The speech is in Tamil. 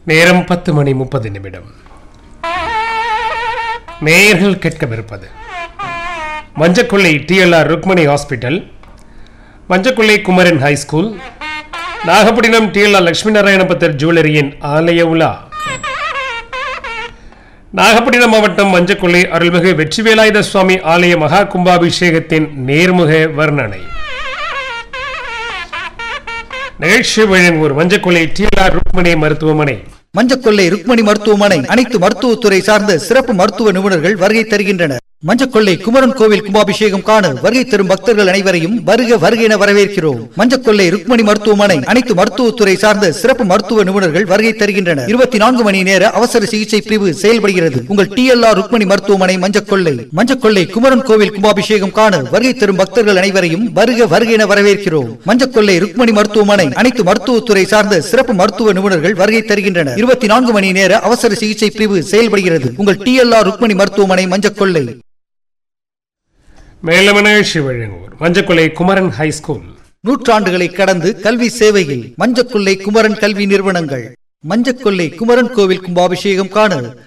நேரம் பத்து மணி முப்பது நிமிடம் நேயர்கள் கேட்கவிருப்பது Manjakkullai TLR Rukmani hospital Manjakkullai Kumaran high school Nagapattinam TLR Lakshmi Narayana Pathar ஜுவல்லரியின் ஆலய உலா நாகப்பட்டினம் மாவட்டம் மஞ்சக்குள்ளை அருள்மிகு வெற்றிவேலாயுத சுவாமி ஆலய மகா கும்பாபிஷேகத்தின் நேர்முக வர்ணனை நிகழ்ச்சி வழங்குவோர் மஞ்சக்குள்ளை டிஎல்ஆர் ருக்மணி மருத்துவமனை மஞ்சக்கொள்ளை ருக்மணி மருத்துவமனை அனைத்து மருத்துவத்துறை சார்ந்த சிறப்பு மருத்துவ நிபுணர்கள் வருகை தருகின்றனர் மஞ்சக்கொள்ளை குமரன் கோவில் கும்பாபிஷேகம் காண வருகை தரும் பக்தர்கள் அனைவரையும் வருக வருக என வரவேற்கிறோம் மஞ்சக்கொள்ளை ருக்மணி மருத்துவமனை அனைத்து மருத்துவத்துறை சார்ந்த சிறப்பு மருத்துவ நிபுணர்கள் வருகை தருகின்றனர் இருபத்தி நான்கு மணி நேர அவசர சிகிச்சை பிரிவு செயல்படுகிறது உங்கள் டிஎல்ஆர் ருக்மணி மருத்துவமனை மஞ்சக்கொள்ளை மஞ்சக்கொள்ளை குமரன் கோவில் கும்பாபிஷேகம் காண வருகை தரும் பக்தர்கள் அனைவரையும் வருக வருக என வரவேற்கிறோம் மஞ்சக்கொள்ளை ருக்மணி மருத்துவமனை அனைத்து மருத்துவத்துறை சார்ந்த சிறப்பு மருத்துவ நிபுணர்கள் வருகை தருகின்றனர் இருபத்தி நான்கு மணி நேர அவசர சிகிச்சை பிரிவு செயல்படுகிறது உங்கள் டிஎல்ஆர் ருக்மணி மருத்துவமனை மஞ்சக்கொள்ளை மேலும் நிகழ்ச்சி வழங்குவோர் மஞ்சக்குள்ளை குமரன் ஹை ஸ்கூல் நூற்றாண்டுகளை கடந்து கல்வி சேவையில் மஞ்சக்கொள்ளை குமரன் கல்வி நிறுவனங்கள் மஞ்சக்கொள்ளை குமரன் கோவில் கும்பாபிஷேகம் காண